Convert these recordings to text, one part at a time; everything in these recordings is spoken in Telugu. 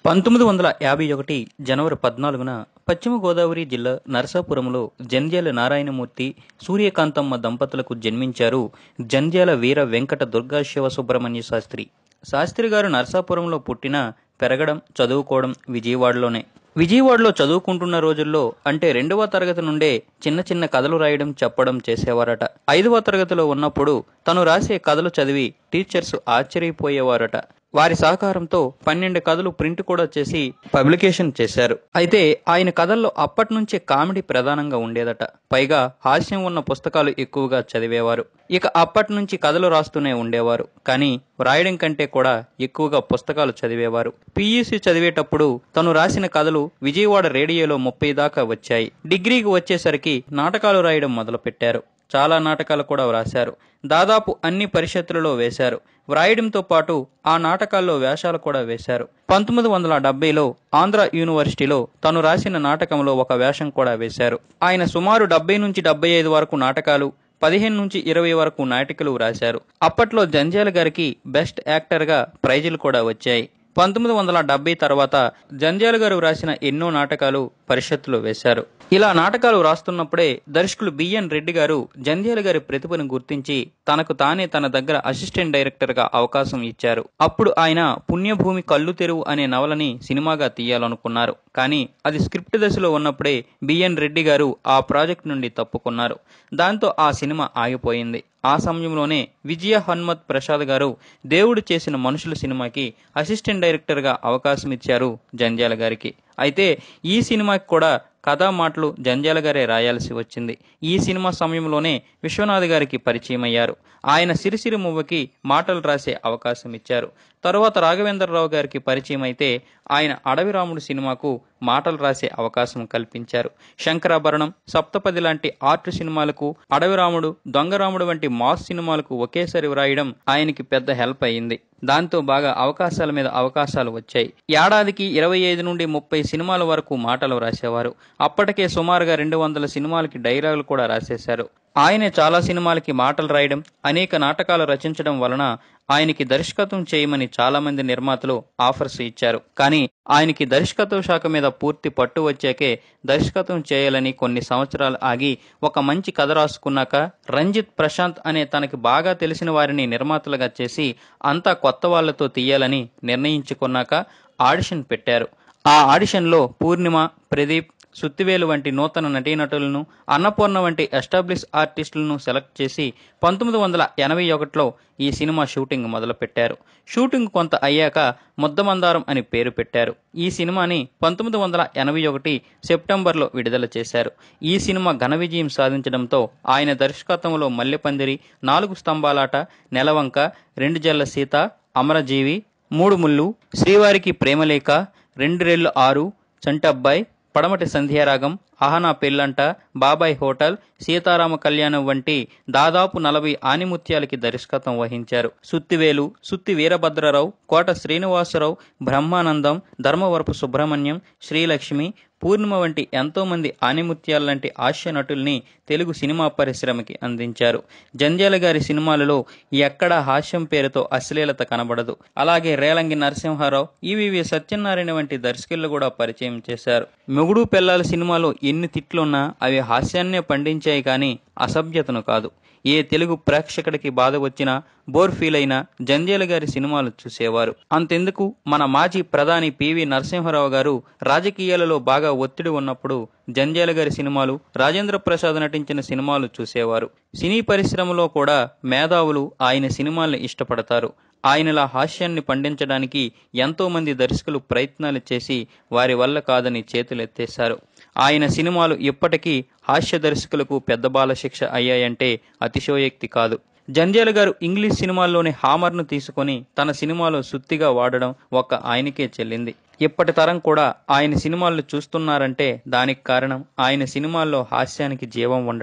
పంతొమ్మిది వందల యాభై ఒకటి జనవరి పద్నాలుగున పశ్చిమ గోదావరి జిల్లా నరసాపురంలో జంధ్యాల నారాయణమూర్తి సూర్యకాంతమ్మ దంపతులకు జన్మించారు జంధ్యాల వీర వెంకట దుర్గా శివ సుబ్రహ్మణ్య శాస్త్రి శాస్త్రి గారు నరసాపురంలో పుట్టిన పెరగడం చదువుకోవడం విజయవాడలోనే విజయవాడలో చదువుకుంటున్న రోజుల్లో అంటే రెండవ తరగతి నుండే చిన్న చిన్న కథలు రాయడం చెప్పడం చేసేవారట ఐదవ తరగతిలో ఉన్నప్పుడు తను రాసే కథలు చదివి టీచర్స్ ఆశ్చర్యపోయేవారట వారి సహకారంతో పన్నెండు కథలు ప్రింట్ కూడా చేసి పబ్లికేషన్ చేశారు అయితే ఆయన కథల్లో అప్పటి నుంచే కామెడీ ప్రధానంగా ఉండేదట పైగా హాస్యం ఉన్న పుస్తకాలు ఎక్కువగా చదివేవారు ఇక అప్పటి నుంచి కథలు రాస్తూనే ఉండేవారు కానీ వ్రాయడం కంటే కూడా ఎక్కువగా పుస్తకాలు చదివేవారు పియూసీ చదివేటప్పుడు తను రాసిన కథలు విజయవాడ రేడియోలో ముప్పై దాకా వచ్చాయి డిగ్రీకి వచ్చేసరికి నాటకాలు రాయడం మొదలుపెట్టారు చాలా నాటకాలు కూడా వ్రాశారు దాదాపు అన్ని పరిషత్తులలో వేశారు వ్రాయడంతో పాటు ఆ నాటకాల్లో వేషాలు కూడా వేశారు పంతొమ్మిది వందల డెబ్బైలో ఆంధ్ర యూనివర్సిటీలో తను రాసిన నాటకంలో ఒక వేషం కూడా వేశారు ఆయన సుమారు డెబ్బై నుంచి డెబ్బై ఐదు వరకు నాటకాలు పదిహేను నుంచి ఇరవై వరకు నాటికలు వ్రాశారు అప్పట్లో జంజాల గారికి బెస్ట్ యాక్టర్గా ప్రైజులు కూడా వచ్చాయి పంతొమ్మిది వందల డెబ్బై తర్వాత జంధ్యాల గారు రాసిన ఎన్నో నాటకాలు పరిషత్తులో వేశారు ఇలా నాటకాలు రాస్తున్నప్పుడే దర్శకులు బిఎన్ రెడ్డి గారు జంధ్యాల గారి ప్రతిభను గుర్తించి తనకు తానే తన దగ్గర అసిస్టెంట్ డైరెక్టర్ గా అవకాశం ఇచ్చారు అప్పుడు ఆయన పుణ్యభూమి కళ్ళు తెరువు అనే నవలని సినిమాగా తీయాలనుకున్నారు కానీ అది స్క్రిప్ట్ దశలో ఉన్నప్పుడే బిఎన్ రెడ్డి గారు ఆ ప్రాజెక్ట్ నుండి తప్పుకున్నారు దాంతో ఆ సినిమా ఆగిపోయింది ఆ సమయంలోనే విజయ హనుమత్ ప్రసాద్ గారు దేవుడు చేసిన మనుషుల సినిమాకి అసిస్టెంట్ డైరెక్టర్గా అవకాశం ఇచ్చారు జంధ్యాల గారికి అయితే ఈ సినిమాకి కూడా కథా మాటలు జంధ్యాల గారే రాయాల్సి వచ్చింది ఈ సినిమా సమయంలోనే విశ్వనాథ్ గారికి పరిచయం అయ్యారు ఆయన సిరిసిరి మువ్వకి మాటలు రాసే అవకాశం ఇచ్చారు తరువాత రాఘవేంద్రరావు గారికి పరిచయం అయితే ఆయన అడవి రాముడు సినిమాకు మాటలు రాసే అవకాశం కల్పించారు శంకరాభరణం సప్తపది లాంటి ఆర్ట్ సినిమాలకు అడవి రాముడు దొంగరాముడు వంటి మాస్ సినిమాలకు ఒకేసారి వ్రాయడం ఆయనకి పెద్ద హెల్ప్ అయింది దాంతో బాగా అవకాశాల మీద అవకాశాలు వచ్చాయి ఏడాదికి ఇరవై ఐదు నుండి ముప్పై సినిమాల వరకు మాటలు రాసేవారు అప్పటికే సుమారుగా రెండు వందల సినిమాలకి డైలాగులు కూడా రాసేశారు ఆయనే చాలా సినిమాలకి మాటలు రాయడం అనేక నాటకాలు రచించడం వలన ఆయనకి దర్శకత్వం చేయమని చాలా మంది నిర్మాతలు ఆఫర్స్ ఇచ్చారు కానీ ఆయనకి దర్శకత్వ శాఖ మీద పూర్తి పట్టు వచ్చాకే దర్శకత్వం చేయాలని కొన్ని సంవత్సరాలు ఆగి ఒక మంచి కథ రాసుకున్నాక రంజిత్ ప్రశాంత్ అనే తనకి బాగా తెలిసిన వారిని నిర్మాతలుగా చేసి అంతా కొత్త వాళ్లతో తీయాలని నిర్ణయించుకున్నాక ఆడిషన్ పెట్టారు ఆ ఆడిషన్లో పూర్ణిమ ప్రదీప్ సుత్తివేలు వంటి నూతన నటీనటులను అన్నపూర్ణ వంటి ఎస్టాబ్లిష్ ఆర్టిస్టులను సెలెక్ట్ చేసి పంతొమ్మిది వందల ఎనభై ఒకటిలో ఈ సినిమా షూటింగ్ మొదలుపెట్టారు షూటింగ్ కొంత అయ్యాక ముద్దమందారం అని పేరు పెట్టారు ఈ సినిమాని పంతొమ్మిది వందల ఎనభై ఒకటి సెప్టెంబర్లో విడుదల చేశారు ఈ సినిమా ఘన విజయం సాధించడంతో ఆయన దర్శకత్వంలో మల్లెపందిరి నాలుగు స్తంభాలాట నెలవంక రెండు జల్ల సీత అమరజీవి మూడు ముళ్ళు శ్రీవారికి ప్రేమలేఖ రెండు రెళ్ళు ఆరు చంటబ్బాయ్ పడమటి సంధ్యారాగం అహనా పెళ్ళంట బాబాయ్ హోటల్ సీతారామ కళ్యాణం వంటి దాదాపు నలభై ఆనిముత్యాలకి దర్శకత్వం వహించారు సుత్తివేలు సుత్తి వీరభద్రరావు కోట శ్రీనివాసరావు బ్రహ్మానందం ధర్మవరపు సుబ్రహ్మణ్యం శ్రీలక్ష్మి పూర్ణిమ వంటి ఎంతో మంది ఆనిముత్యాల లాంటి హాస్య నటుల్ని తెలుగు సినిమా పరిశ్రమకి అందించారు జంధ్యాల గారి సినిమాలలో ఎక్కడా హాస్యం పేరుతో అశ్లీలత కనబడదు అలాగే రేలంగి నరసింహారావు ఈవివి సత్యనారాయణ వంటి దర్శకులు కూడా పరిచయం చేశారు మొగుడు పిల్లల సినిమాలో ఎన్ని తిట్లున్నా అవి హాస్యాన్నే పండించాయి కానీ అసభ్యతను కాదు ఏ తెలుగు ప్రేక్షకుడికి బాధ వచ్చినా బోర్ ఫీల్ అయినా జంధ్యాల గారి సినిమాలు చూసేవారు అంతెందుకు మన మాజీ ప్రధాని పివి నరసింహారావు గారు రాజకీయాలలో బాగా ఒత్తిడి ఉన్నప్పుడు జంధ్యాల గారి సినిమాలు రాజేంద్ర ప్రసాద్ నటించిన సినిమాలు చూసేవారు సినీ పరిశ్రమలో కూడా మేధావులు ఆయన సినిమాల్ని ఇష్టపడతారు ఆయనలా హాస్యాన్ని పండించడానికి ఎంతో మంది దర్శకులు ప్రయత్నాలు చేసి వారి వల్ల కాదని చేతులెత్తేశారు ఆయన సినిమాలు ఇప్పటికీ హాస్య దర్శకులకు పెద్ద బాల శిక్ష అయ్యాయంటే అతిశయోక్తి కాదు జంధ్యాల గారు ఇంగ్లీష్ సినిమాల్లోని హామర్ను తీసుకొని తన సినిమాలో సుత్తిగా వాడడం ఒక్క ఆయనకే చెల్లింది ఇప్పటి తరం కూడా ఆయన సినిమాలు చూస్తున్నారంటే దానికి కారణం ఆయన సినిమాల్లో హాస్యానికి జీవం ఉండడమే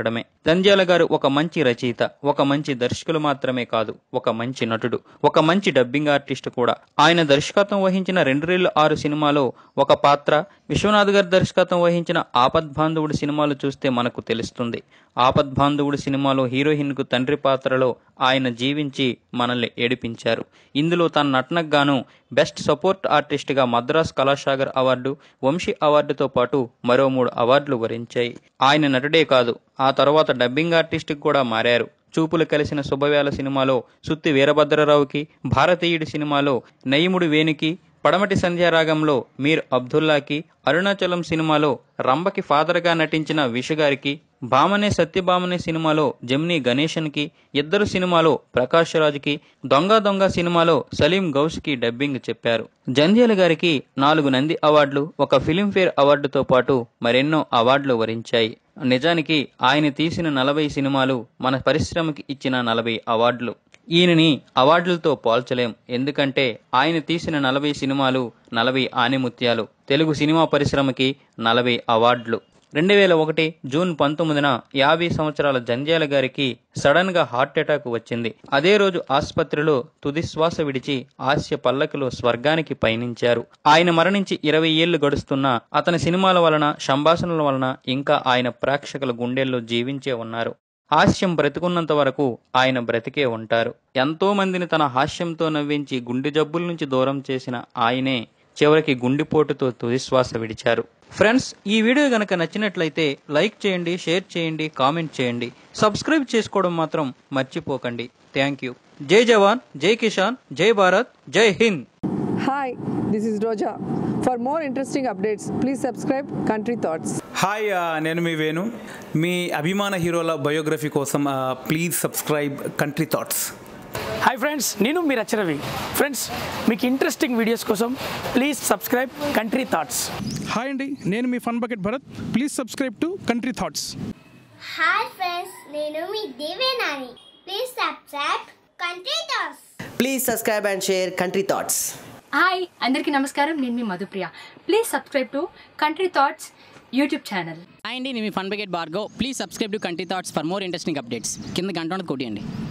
జంధ్యాల గారు ఒక మంచి రచయిత ఒక మంచి దర్శకులు మాత్రమే కాదు ఒక మంచి నటుడు ఒక మంచి డబ్బింగ్ ఆర్టిస్ట్ కూడా ఆయన దర్శకత్వం వహించిన రెండు రేళ్ళు ఆరు సినిమాలో ఒక పాత్ర విశ్వనాథ్ గారి దర్శకత్వం వహించిన ఆపద్బాంధవుడు సినిమాలు చూస్తే మనకు తెలుస్తుంది ఆపద్బాంధవుడు సినిమాలో హీరోయిన్ కు తండ్రి పాత్రలో ఆయన జీవించి మనల్ని ఏడిపించారు ఇందులో తన నటనకు గాను బెస్ట్ సపోర్ట్ ఆర్టిస్ట్ గా మద్రాస్ కళాసాగర్ అవార్డు వంశీ అవార్డుతో పాటు మరో మూడు అవార్డులు వరించాయి ఆయన నటుడే కాదు ఆ తర్వాత డబ్బింగ్ ఆర్టిస్ట్ కూడా మారారు చూపులు కలిసిన శుభవేళ సినిమాలో సుత్తి వీరభద్రరావుకి భారతీయుడి సినిమాలో నయముడు వేణుకి పడమటి సంధ్యారాగంలో మీర్ అబ్దుల్లాకి అరుణాచలం సినిమాలో రంభకి ఫాదర్గా నటించిన విషుగారికి భామనే సత్యభామనే సినిమాలో జమ్ని గణేశన్కి ఇద్దరు సినిమాలో ప్రకాష్ రాజ్కి దొంగ దొంగ సినిమాలో సలీం గౌస్కి డబ్బింగ్ చెప్పారు జంధ్యాల గారికి నాలుగు నంది అవార్డులు ఒక ఫిలింఫేర్ అవార్డుతో పాటు మరెన్నో అవార్డులు వరించాయి నిజానికి ఆయన తీసిన నలభై సినిమాలు మన పరిశ్రమకి ఇచ్చిన నలభై అవార్డులు ఈయనని అవార్డులతో పోల్చలేం ఎందుకంటే ఆయన తీసిన నలభై సినిమాలు నలభై ఆనిముత్యాలు తెలుగు సినిమా పరిశ్రమకి నలభై అవార్డులు రెండు వేల ఒకటి జూన్ పంతొమ్మిదిన యాభై సంవత్సరాల జంధ్యాల గారికి సడన్ గా హార్ట్ అటాక్ వచ్చింది అదే రోజు ఆసుపత్రిలో తుది శ్వాస విడిచి హాస్య పల్లకిలో స్వర్గానికి పయనించారు ఆయన మరణించి ఇరవై ఏళ్లు గడుస్తున్నా అతని సినిమాల వలన సంభాషణల వలన ఇంకా ఆయన ప్రేక్షకుల గుండెల్లో జీవించే ఉన్నారు హాస్యం బ్రతికున్నంత వరకు ఆయన బ్రతికే ఉంటారు ఎంతో మందిని తన హాస్యంతో నవ్వించి గుండె జబ్బుల నుంచి దూరం చేసిన ఆయనే చివరికి గుండెపోటుతో తుదిశ్వాస విడిచారు ఫ్రెండ్స్ ఈ వీడియో గనక నచ్చినట్లయితే లైక్ చేయండి షేర్ చేయండి కామెంట్ చేయండి సబ్స్క్రైబ్ చేసుకోవడం మాత్రం మర్చిపోకండి థ్యాంక్ యూ జై జవాన్ జై కిషాన్ జై భారత్ జై Hind Hi, this is Roja. For more interesting updates, please subscribe Country Thoughts. Hi ఆ, నేను మీ వేణు మీ అభిమాన హీరోల బయోగ్రఫీ కోసం ఆ, please subscribe country thoughts hi friends నేను మీ రచరవి ఫ్రెండ్స్ మీకు ఇంట్రెస్టింగ్ వీడియోస్ కోసం please subscribe country thoughts hi అండి నేను మీ fun bucket Bharath please subscribe to country thoughts hi friends నేను మీ దేవేనాని please subscribe country thoughts Please subscribe and share Country Thoughts. Hi అందరికీ నమస్కారం నేను మీ Madhupriya please subscribe to country thoughts YouTube channel hi అండి నేను మీ fun bucket Bhargav please subscribe to country thoughts for more interesting updates కింద గంట ఉన్నది కొట్టియండి